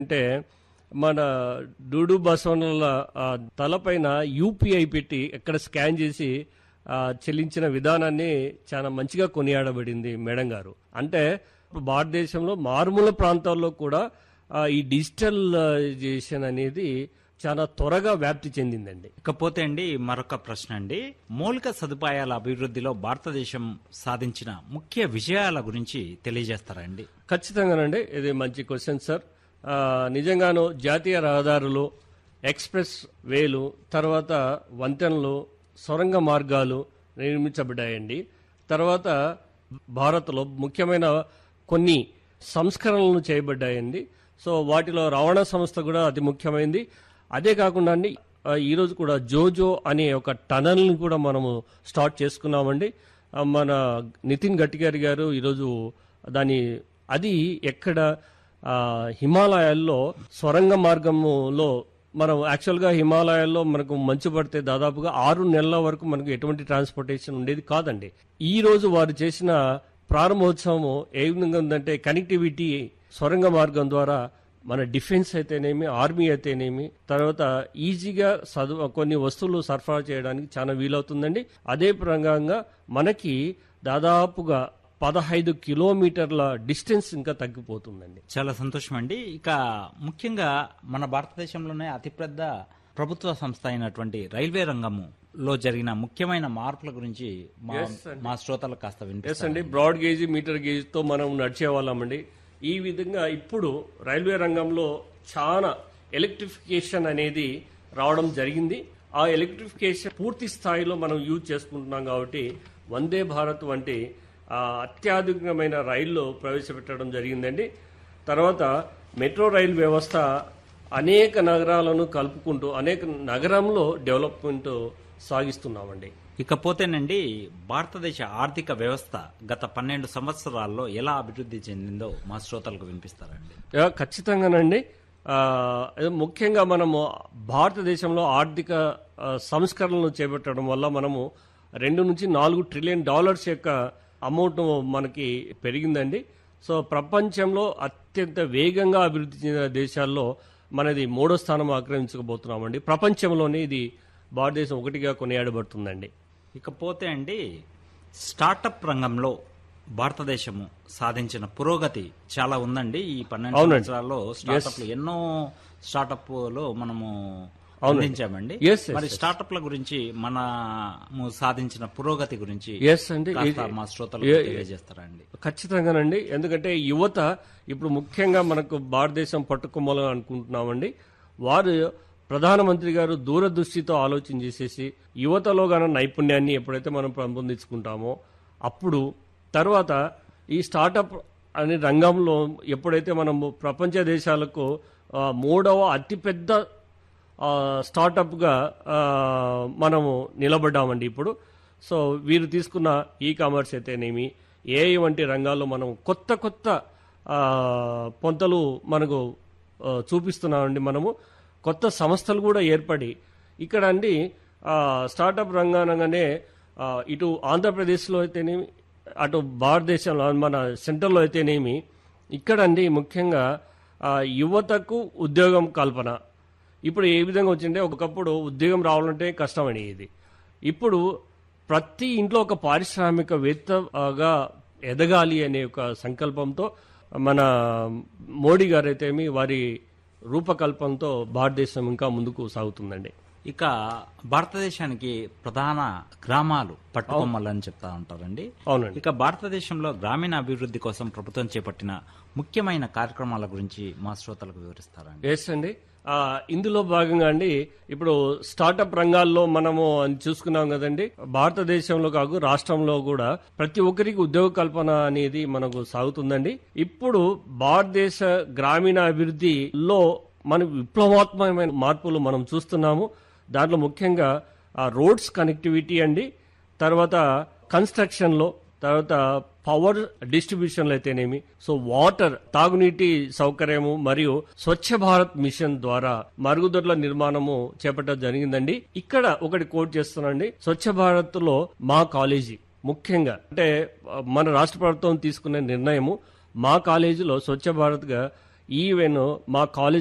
అంటే మన డూడు బసవనల ఆ, తలపైన యూపీఐ పెట్టి ఎక్కడ స్కాన్ చేసి ఆ, చెల్లించిన విధానాన్ని చాలా మంచిగా కొనియాడబడింది మేడం గారు అంటే ఇప్పుడు భారతదేశంలో మారుమూల ప్రాంతాల్లో కూడా ఆ, ఈ డిజిటలైజేషన్ అనేది చాలా త్వరగా వ్యాప్తి చెందిందండి ఇకపోతే అండి మరొక ప్రశ్న అండి మౌలిక సదుపాయాల అభివృద్ధిలో భారతదేశం సాధించిన ముఖ్య విజయాల గురించి తెలియజేస్తారా అండి ఖచ్చితంగానండి ఇది మంచి క్వశ్చన్ సార్ ఆ, నిజంగాను జాతీయ రహదారులు ఎక్స్ప్రెస్ వేలు తర్వాత వంతెనలు సొరంగ మార్గాలు నిర్మించబడ్డాయండి తర్వాత భారత్లో ముఖ్యమైన కొన్ని సంస్కరణలు చేయబడ్డాయండి సో వాటిలో రవాణా సంస్థ కూడా అతి ముఖ్యమైనది అదే కాకుండా అండి ఆ, ఈరోజు కూడా జోజో అనే ఒక టనల్ని కూడా మనము స్టార్ట్ చేసుకున్నామండి ఆ, మన నితిన్ గడ్కరీ గారు ఈరోజు దాని అది ఎక్కడ ఆ, హిమాలయాల్లో సొరంగ మార్గములో మనం యాక్చువల్గా హిమాలయాల్లో మనకు మంచు పడితే దాదాపుగా ఆరు నెలల వరకు మనకు ఎటువంటి ట్రాన్స్పోర్టేషన్ ఉండేది కాదండి ఈ రోజు వారు చేసిన ప్రారంభోత్సవం ఏ విధంగా ఉందంటే కనెక్టివిటీ సొరంగ మార్గం ద్వారా మన డిఫెన్స్ అయితేనేమి ఆర్మీ అయితేనేమి తర్వాత ఈజీగా చదువు కొన్ని వస్తువులు సరఫరా చేయడానికి చాలా వీలవుతుందండి అదే ప్రకారంగా మనకి దాదాపుగా పదహైదు కిలోమీటర్ల డిస్టెన్స్ ఇంకా తగ్గిపోతుందండి చాలా సంతోషం అండి ఇక ముఖ్యంగా మన భారతదేశంలోనే అతిపెద్ద ప్రభుత్వ సంస్థ అయినటువంటి రైల్వే రంగము లో జరిగిన ముఖ్యమైన మార్పుల గురించి మా మా శ్రోతలకు కాస్త ఎస్ వినిపిస్తారు అండి బ్రాడ్ గేజ్ మీటర్ గేజ్ తో మనం నడిచే వాళ్ళమండి ఈ విధంగా ఇప్పుడు రైల్వే రంగంలో చాలా ఎలక్ట్రిఫికేషన్ అనేది రావడం జరిగింది ఆ ఎలక్ట్రిఫికేషన్ పూర్తి స్థాయిలో మనం యూజ్ చేసుకుంటున్నాం కాబట్టి వందే భారత్ వంటి ఆ, అత్యాధునికమైన రైల్లో ప్రవేశపెట్టడం జరిగిందండి తర్వాత మెట్రో రైల్ వ్యవస్థ అనేక నగరాలను కలుపుకుంటూ అనేక నగరంలో డెవలప్మెంట్ సాగిస్తున్నామండి ఇకపోతేనండి భారతదేశ ఆర్థిక వ్యవస్థ గత పన్నెండు సంవత్సరాల్లో ఎలా అభివృద్ధి చెందిందో మా శ్రోతలకు వినిపిస్తారండి యా, ఖచ్చితంగానండి ఆ, ఇది ముఖ్యంగా మనము భారతదేశంలో ఆర్థిక ఆ, సంస్కరణలు చేపట్టడం వల్ల మనము రెండు నుంచి నాలుగు ట్రిలియన్ డాలర్స్ యొక్క అమౌంట్ మనకి పెరిగిందండి సో ప్రపంచంలో అత్యంత వేగంగా అభివృద్ధి చెందిన దేశాల్లో మనది మూడో స్థానం ఆక్రమించకపోతున్నామండి ప్రపంచంలోనే ఇది భారతదేశం ఒకటిగా కొనియాడబడుతుందండి ఇకపోతే అండి స్టార్టప్ రంగంలో భారతదేశము సాధించిన పురోగతి చాలా ఉందండి ఈ పన్నెండు అవునండి. సంవత్సరాల్లో స్టార్టప్లు ఎన్నో స్టార్టప్లు మనము అవునండి. అందించామండి Yes, yes, మరి yes. స్టార్టప్ల గురించి మనము సాధించిన పురోగతి గురించి ఎస్ అండి కాస్త ఇది- మా శ్రోతలకు ఏ- తెలియజేస్తారా అండి ఖచ్చితంగానండి ఎందుకంటే యువత ఇప్పుడు ముఖ్యంగా మనకు భారతదేశం పట్టుకోమని అనుకుంటున్నామండి వారు ప్రధానమంత్రి గారు దూరదృష్టితో ఆలోచన చేసేసి యువతలో గాన నైపుణ్యాన్ని ఎప్పుడైతే మనం పెంపొందించుకుంటామో అప్పుడు తర్వాత ఈ స్టార్టప్ అనే రంగంలో ఎప్పుడైతే మనము ప్రపంచ దేశాలకు ఆ, మూడవ అతిపెద్ద ఆ, స్టార్టప్గా ఆ, మనము నిలబడ్డామండి ఇప్పుడు సో వీరు తీసుకున్న ఈ కామర్స్ అయితేనేమి ఏఐ వంటి రంగాల్లో మనం కొత్త కొత్త ఆ, పొంతలు మనకు ఆ, చూపిస్తున్నామండి మనము కొత్త సంస్థలు కూడా ఏర్పడి ఇక్కడ అండి ఆ, స్టార్టప్ రంగానగానే ఆ, ఇటు ఆంధ్రప్రదేశ్లో అయితేనేమి అటు భారతదేశంలో మన సెంట్రల్లో అయితేనేమి ఇక్కడ అండి ముఖ్యంగా ఆ, యువతకు ఉద్యోగం కల్పన ఇప్పుడు ఏ విధంగా వచ్చింటే ఒకప్పుడు ఉద్యోగం రావాలంటే కష్టమని ఇది ఇప్పుడు ప్రతి ఇంట్లో ఒక పారిశ్రామికవేత్తగా ఎదగాలి అనే ఒక సంకల్పంతో మన మోడీ గారైతేమి వారి రూపకల్పనతో భారతదేశం ఇంకా ముందుకు సాగుతుందండి ఇక భారతదేశానికి ప్రధాన గ్రామాలు పట్టుకొమ్మలు అని చెప్తా ఉంటారండి అవునండి ఇక భారతదేశంలో గ్రామీణ అభివృద్ధి కోసం ప్రభుత్వం చేపట్టిన ముఖ్యమైన కార్యక్రమాల గురించి మా శ్రోతలకు వివరిస్తారండి ఎస్ అండి ఆ, ఇందులో భాగంగా అండి ఇప్పుడు స్టార్టప్ రంగాల్లో మనము చూసుకున్నాం కదండి భారతదేశంలో కాకు రాష్ట్రంలో కూడా ప్రతి ఒక్కరికి ఉద్యోగ కల్పన అనేది మనకు సాగుతుందండి ఇప్పుడు భారతదేశ గ్రామీణ అభివృద్ధిలో మన విప్లవాత్మకమైన మార్పులు మనం చూస్తున్నాము దాంట్లో ముఖ్యంగా ఆ రోడ్స్ కనెక్టివిటీ అండి తర్వాత కన్స్ట్రక్షన్లో తర్వాత పవర్ డిస్ట్రిబ్యూషన్లు అయితేనేమి సో వాటర్ తాగునీటి సౌకర్యము మరియు స్వచ్ఛ భారత్ మిషన్ ద్వారా మరుగుదొడ్ల నిర్మాణము చేపట్టడం జరిగిందండి ఇక్కడ ఒకటి కోట్ చేస్తున్నాండి స్వచ్ఛ భారత్ లో మా కాలేజీ ముఖ్యంగా అంటే ఆ, మన రాష్ట్ర ప్రభుత్వం తీసుకునే నిర్ణయము మా కాలేజీలో స్వచ్ఛ భారత్ గా ఈవెన్ మా కాలేజ్